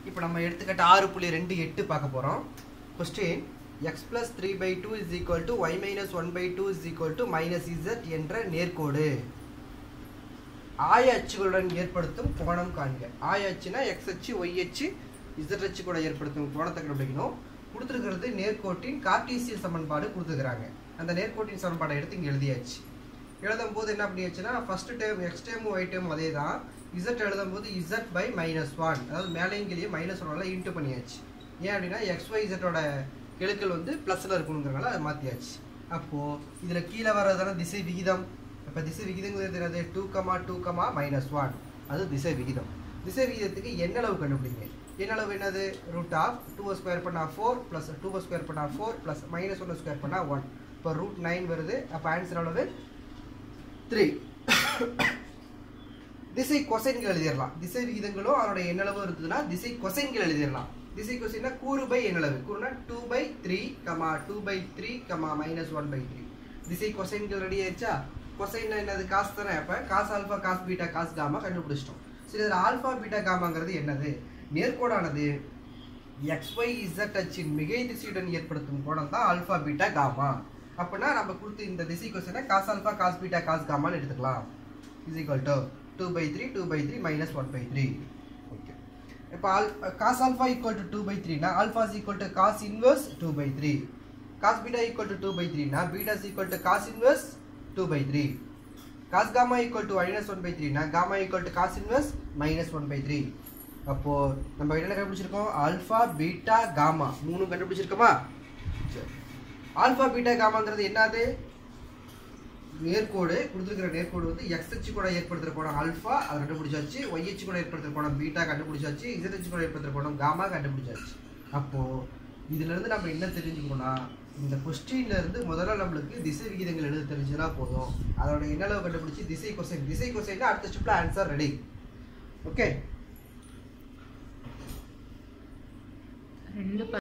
இப்போ நம்ம எடுத்துக்கிட்ட ஆறு புள்ளி ரெண்டு எட்டு பார்க்க போகிறோம் question X plus three by two is equal to Y minus one by two is equal to minus Z என்ற நேர்கோடு ஆய அச்சுகளுடன் ஏற்படுத்தும் கோணம் காண்க ஆய அச்சுனா எக்ஸ் அச்சு ஒய் அச்சு இசட் அச்சு கூட ஏற்படுத்தும் கோணத்தை கண்டுபிடிக்கணும் கொடுத்துருக்கிறது நேர்கோட்டின் கார்டீசியன் சமன்பாடு கொடுத்துருக்குறாங்க அந்த நேர்கோட்டின் சமன்பாடை எடுத்து இங்கே எழுதியாச்சு எழுதும் போது என்ன பண்ணியாச்சுன்னா first time x time y time அதே தான் இசட் எழுதும் போது இசட் பை மைனஸ் ஒன் அதாவது மேலேயும் கீழே மைனஸ் ஒன்னால இன்ட்டு பண்ணியாச்சு ஏன் அப்படின்னா எக்ஸ் ஒய் இசட்டோட கெழுக்கள் வந்து ப்ளஸில் இருக்கணுங்கிறனால அதை மாற்றியாச்சு அப்போது இதில் கீழே வர்றதான திசை விகிதம் இப்போ திசை விகிதங்கிறது என்னது two comma two comma minus one அது திசை விகிதம் திசை விகிதத்துக்கு என்ன அளவு கண்டுபிடிங்க என்ன அளவு என்னது ரூட் ஆஃப் டூ ஸ்கொயர் பண்ணா ஃபோர் ப்ளஸ் டூ ஸ்கொயர் பண்ணா ஃபோர் ப்ளஸ் மைனஸ் ஒன்று ஸ்கொயர் பண்ணா ஒன் இப்போ ரூட் நைன் வருது அப்போ ஆன்சர் அளவு த்ரீ திசை கொசைன்கள் எழுதிடலாம் திசை விகிதங்களும் அதோட எண்ணளவு இருந்ததுன்னா திசை கொசைன்கள் எழுதிடலாம் திசை கொசைன்னா கூறு பை எண்ணளவு கூறுனா two by three comma two by three comma minus one by three திசை கொசைன்கள் ரெடி ஆயிடுச்சா கொசைன் என்னது காசு தானே அப்போ காசு ஆல்ஃபா காசு பீட்டா காசு காமா கண்டுபிடிச்சிட்டோம் சரி இதில் ஆல்ஃபா பீட்டா காமாங்கிறது என்னது நேர்கோடானது எக்ஸ்ஒய் இசட் அச்சின் மிகை திசையுடன் ஏற்படுத்தும் கோணம் தான் ஆல்ஃபா பீட்டா காமா அப்படின்னா நம்ம கொடுத்து இந்த திசை கொஸ்டினை cos alpha cos beta cos காமான்னு எடுத்துக்கலாம் is equal to two by three two by three minus one by three okay இப்போ all cos alpha equal to two by த்ரீனா alpha is equal to cos inverse two by three cos beta equal to two by த்ரீனா beta is equal to cos inverse two by three cos gamma equal to minus one by த்ரீனா gamma equal to cos inverse minus one by three அப்போ நம்ம என்ன கண்டுபிடிச்சிருக்கோம் alpha beta gamma மூணு கண்டுபிடிச்சிருக்கோமா சரி alpha beta காமாங்கிறது என்னது நேர்கோடு கொடுத்துருக்கிற நேர்கோடு வந்து எக்ஸ் அச்சு கூட ஏற்படுத்துகிற கோணம் ஆல்ஃபா அதை கண்டுபிடிச்சாச்சு ஒய் அச்சு கூட ஏற்படுத்துகிற கோணம் பீட்டா கண்டுபிடிச்சாச்சு இசட் அச்சு கூட ஏற்படுத்துகிற கோணம் காமா கண்டுபிடிச்சாச்சு அப்போது இதுலேருந்து நம்ம என்ன தெரிஞ்சுக்கணும்னா இந்த கொஸ்டின்ல இருந்து முதல்ல நம்மளுக்கு திசை விகிதங்கள் எழுத தெரிஞ்சுனா போதும் அதோட என்னளவு கண்டுபிடிச்சி திசை கொசைன் திசை கொசைன்னா அடுத்த ஸ்டெப்பில் ஆன்சர் ரெடி ஓகே ரெண்டு